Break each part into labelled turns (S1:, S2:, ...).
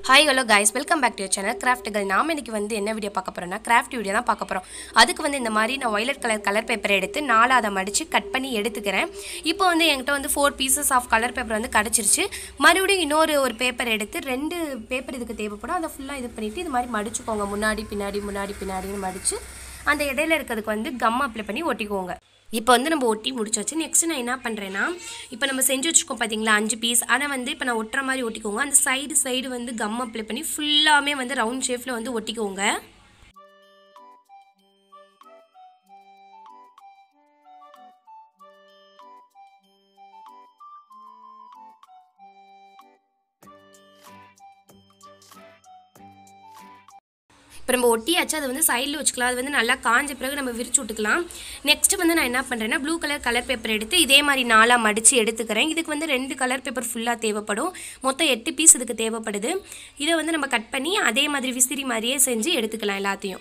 S1: hi hello guys welcome back to channel கிராஃப்ட்டுகள் நாம் இன்னைக்கு வந்து என்ன வீடியோ பார்க்க போகிறோம்னா கிராஃப்ட் வீடியோ தான் பார்க்க போகிறோம் அதுக்கு வந்து இந்த மாதிரி நான் ஒயலட் கலர் கலர் பேப்பர் எடுத்து நாலு அதை மடித்து கட் பண்ணி எடுத்துக்கிறேன் இப்போ வந்து என்கிட்ட வந்து four pieces of colour paper வந்து கிடச்சிருச்சு மறுபடியும் இன்னொரு ஒரு பேப்பர் எடுத்து ரெண்டு பேப்பர் இதுக்கு தேவைப்படும் அதை ஃபுல்லாக இது பண்ணிவிட்டு இது மாதிரி மடிச்சுக்கோங்க முன்னாடி பின்னாடி முன்னாடி பின்னாடின்னு மடித்து அந்த இடையில இருக்கிறதுக்கு வந்து கம் அப்ளை பண்ணி ஒட்டிக்கோங்க இப்போ வந்து நம்ம ஒட்டி முடிச்சாச்சு நெக்ஸ்ட் நான் என்ன பண்ணுறேன்னா இப்போ நம்ம செஞ்சு வச்சுருக்கோம் பார்த்தீங்களா அஞ்சு பீஸ் ஆனால் வந்து இப்போ நான் ஒட்டுற மாதிரி ஒட்டிக்கோங்க அந்த சைடு சைடு வந்து கம் அப்ளை பண்ணி ஃபுல்லாமே வந்து ரவுண்ட் ஷேப்பில் வந்து ஒட்டிக்கோங்க இப்போ நம்ம ஒட்டியாச்சு அதை வந்து சைடில் வச்சுக்கலாம் அது வந்து நல்லா காஞ்ச பிறகு நம்ம விரிச்சு விட்டுக்கலாம் நெக்ஸ்ட் வந்து நான் என்ன பண்ணுறேன்னா ப்ளூ கலர் கலர் பேப்பர் எடுத்து இதே மாதிரி நாலாக மடித்து எடுத்துக்கிறேன் இதுக்கு வந்து ரெண்டு கலர் பேப்பர் ஃபுல்லாக தேவைப்படும் மொத்தம் எட்டு பீஸ் இதுக்கு தேவைப்படுது இதை வந்து நம்ம கட் பண்ணி அதே மாதிரி விசிறி மாதிரியே செஞ்சு எடுத்துக்கலாம் எல்லாத்தையும்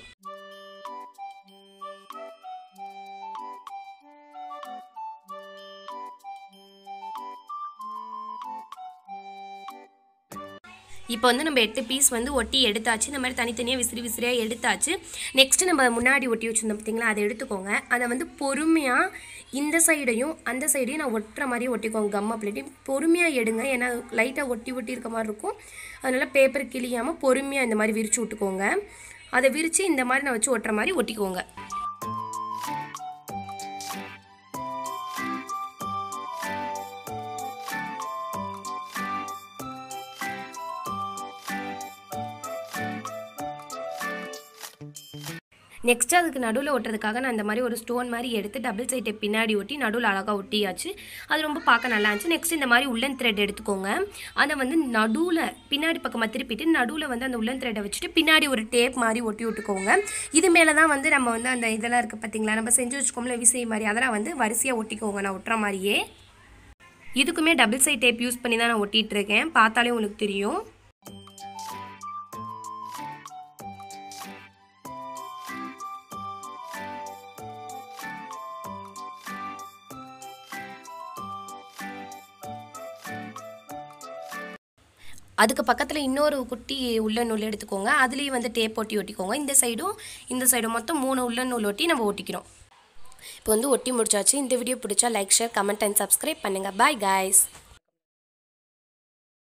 S1: இப்போ வந்து நம்ம எட்டு பீஸ் வந்து ஒட்டி எடுத்தாச்சு இந்த மாதிரி தனித்தனியாக விசிறி விசிறியாக எடுத்தாச்சு நெக்ஸ்ட் நம்ம முன்னாடி ஒட்டி வச்சுருந்தோம் பார்த்தீங்களா அதை எடுத்துக்கோங்க அதை வந்து பொறுமையாக இந்த சைடையும் அந்த சைடையும் நான் ஒட்டுற மாதிரி ஒட்டிக்கோங்க கம் அப்ளேட்டி பொறுமையாக எடுங்க ஏன்னா லைட்டாக ஒட்டி ஒட்டி இருக்க மாதிரி இருக்கும் அதனால் பேப்பர் கிளியாமல் பொறுமையாக இந்த மாதிரி விரித்து விட்டுக்கோங்க அதை விரித்து இந்த மாதிரி நான் வச்சு ஒட்டுற மாதிரி ஒட்டிக்கோங்க நெக்ஸ்ட் அதுக்கு நடுவில் ஒட்டுறதுக்காக நான் இந்த மாதிரி ஒரு ஸ்டோன் மாதிரி எடுத்து டபுள் சைட்டை பின்னாடி ஒட்டி நடுவில் அழகாக ஒட்டியாச்சு அது ரொம்ப பார்க்க நல்லா இருந்துச்சு நெக்ஸ்ட் இந்த மாதிரி உள்ளன் த்ரெட் எடுத்துக்கோங்க அதை வந்து நடுவில் பின்னாடி பக்கமாக திருப்பிட்டு நடுவில் வந்து அந்த உள்ளன் த்ரெட்டை வச்சுட்டு பின்னாடி ஒரு டேப் மாதிரி ஒட்டி விட்டுக்கோங்க இது மேலே தான் வந்து நம்ம வந்து அந்த இதெல்லாம் இருக்குது பார்த்தீங்களா நம்ம செஞ்சு வச்சுக்கோம்ல விசை மாதிரி அதெல்லாம் வந்து வரிசையாக ஒட்டிக்கோங்க நான் ஒட்டுற மாதிரியே இதுக்குமே டபுள் சைட் டேப் யூஸ் பண்ணி தான் நான் ஒட்டிகிட்டு இருக்கேன் பார்த்தாலே உங்களுக்கு தெரியும் அதுக்கு பக்கத்தில் இன்னொரு குட்டி உள்ள நூல் எடுத்துக்கோங்க அதுலேயும் வந்து டேப் ஒட்டி ஒட்டிக்கோங்க இந்த சைடும் இந்த சைடும் மொத்தம் மூணு உள்ள நூல் ஒட்டி நம்ம ஒட்டிக்கிறோம் இப்போ வந்து ஒட்டி முடிச்சாச்சு இந்த வீடியோ பிடிச்சா like share comment and subscribe பண்ணுங்கள் பாய் காய்ஸ்